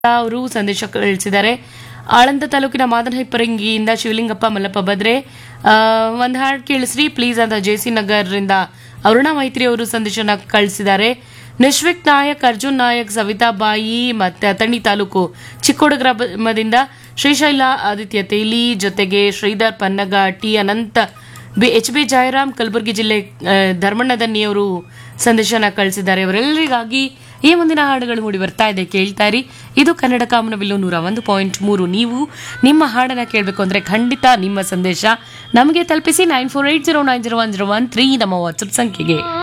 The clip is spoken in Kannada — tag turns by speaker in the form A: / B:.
A: ಅವರು ಸಂದೇಶ ಕಳಿಸಿದ್ದಾರೆ ಆಳಂದ ತಾಲೂಕಿನ ಮಾದನಹಿಪ್ಪರಂಗಿಯಿಂದ ಶಿವಲಿಂಗಪ್ಪ ಮಲ್ಲಪ್ಪ ಬದ್ರೆ ಒಂದು ಹಾಡು ಕೇಳಿಸ್ರಿ ಪ್ಲೀಸ್ ಅಂತ ಜೆ ಸಿ ನಗರ್ರಿಂದ ಅರುಣಾ ಮೈತ್ರಿ ಅವರು ಸಂದೇಶನ ಕಳಿಸಿದ್ದಾರೆ ನಿಶ್ವಿಕ್ ನಾಯಕ್ ಅರ್ಜುನ್ ನಾಯಕ್ ಸವಿತಾಬಾಯಿ ಮತ್ತೆ ಅಥಣಿ ತಾಲೂಕು ಚಿಕ್ಕೋಡು ಗ್ರಾಮದಿಂದ ಶ್ರೀಶೈಲ ಆದಿತ್ಯ ತೇಲಿ ಜೊತೆಗೆ Shridhar Pannaga T Ananta B H B Jayaram Kalaburagi ಜಿಲ್ಲೆ ಆ, ಧರ್ಮಣ್ಣ ದನ್ನಿಯವರು ಸಂದೇಶನ ಕಳಿಸಿದ್ದಾರೆ ಅವರೆಲ್ಲರಿಗಾಗಿ ಈ ಮುಂದಿನ ಹಾಡುಗಳು ಮೂಡಿ ಬರ್ತಾ ಇದೆ ಕೇಳ್ತಾ ಇರಿ ಇದು ಕನ್ನಡ ಕಾಮನಬಿಲ್ಲು ನೂರ ಒಂದು ಪಾಯಿಂಟ್ ಮೂರು ನೀವು ನಿಮ್ಮ ಹಾಡನ್ನ ಕೇಳಬೇಕು ಅಂದ್ರೆ ಖಂಡಿತ ನಿಮ್ಮ ಸಂದೇಶ ನಮಗೆ ತಲುಪಿಸಿ nine four eight zero nine zero one zero one three ನಮ್ಮ ವಾಟ್ಸಪ್ ಸಂಖ್ಯೆಗೆ